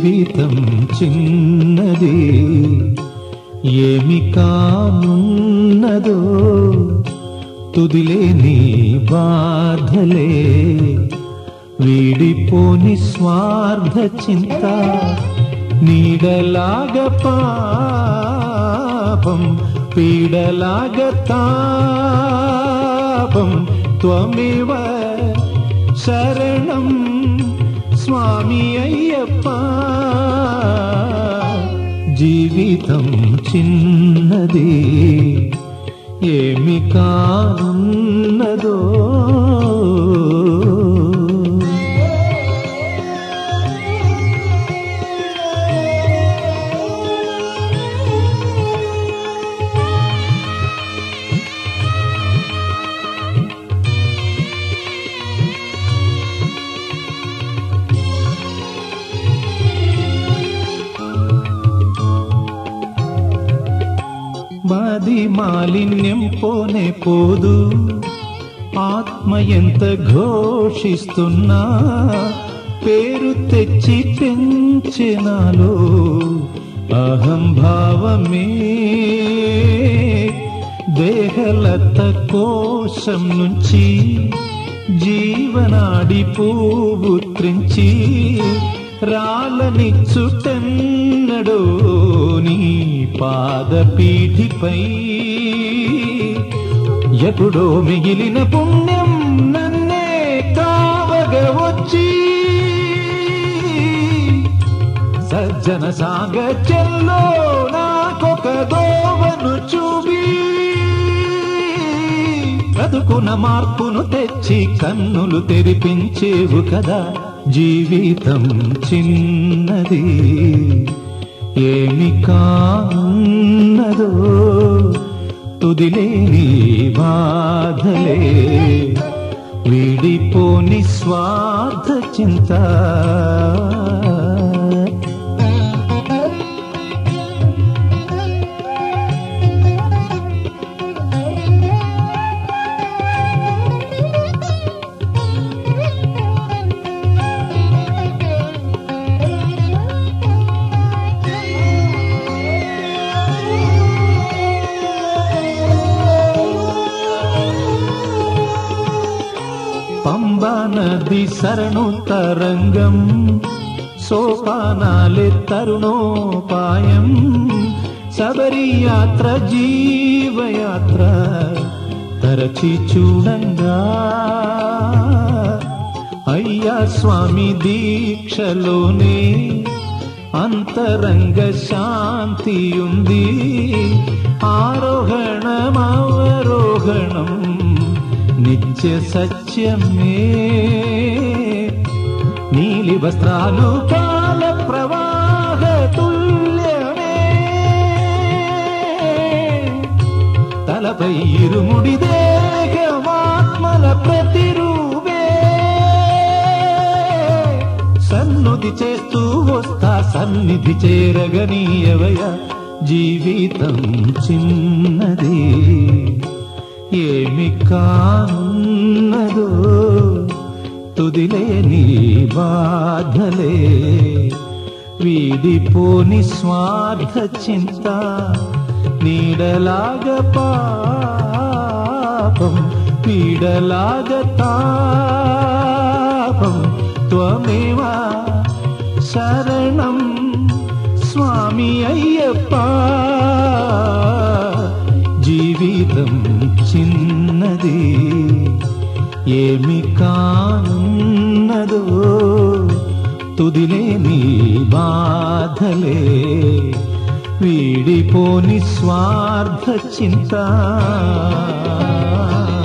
జీవితం చిన్నది ఏమి కానున్నదో తుదిలేని బాధలే వీడిపోని స్వార్థ చింత నీడలాగ పాపం పీడలాగ తాపం త్వమేవ శరణం స్వామి అయ్యప్ప జీవితం చిన్నది ఏమి కానున్నదో మాది మాలిన్యం పోనే పోదు ఆత్మ ఎంత ఘోషిస్తున్నా పేరు తెచ్చి పెంచినాలో అహంభావమే దేహలత కోశం నుంచి జీవనాడి పువ్వు త్రించి రాలనిచ్చుటన్నడో నీ పాదపీఠిపై ఎప్పుడో మిగిలిన పుణ్యం నన్నే కావగ వచ్చి సజ్జన సాంగత్యంలో నాకొక దోవను చూపి బ్రతుకున మార్పును తెచ్చి కన్నులు తెరిపించేవు కదా జీవితం చిన్నది ఏమి కాన్నదో తుదిలేని బాధలే వీడిపోని స్వార్థ చింత పంబా నది శరణు తరంగం సోపానాలే తరుణోపాయం శబరి యాత్ర జీవయాత్ర తరచి చూడంగా అయ్యా స్వామి దీక్షలోనే అంతరంగ శాంతి ఉంది ఆరోహణం అవరోహణం నిత్య సత్యమే నీలి వస్త్రాలు కాల ప్రవాహ తుల్యమే తలపై ఇరుముడి దేహమాత్మల ప్రతిరూపే సన్నుది చేస్తూ వస్తా సన్నిధి చేరగనీయవయ జీవితం చిన్నది ఏమి కానున్నదో తుదిలేని బాధలే వీడిపోని స్వార్థ చింత నీడలాగ పాపం పీడలాగ తాపం త్వమేవా శరణం స్వామి అయ్యప్ప జీవితం చిన్నది ఏమి కానున్నదో తుదిలేని బాధలే వీడిపోని స్వార్థ చింత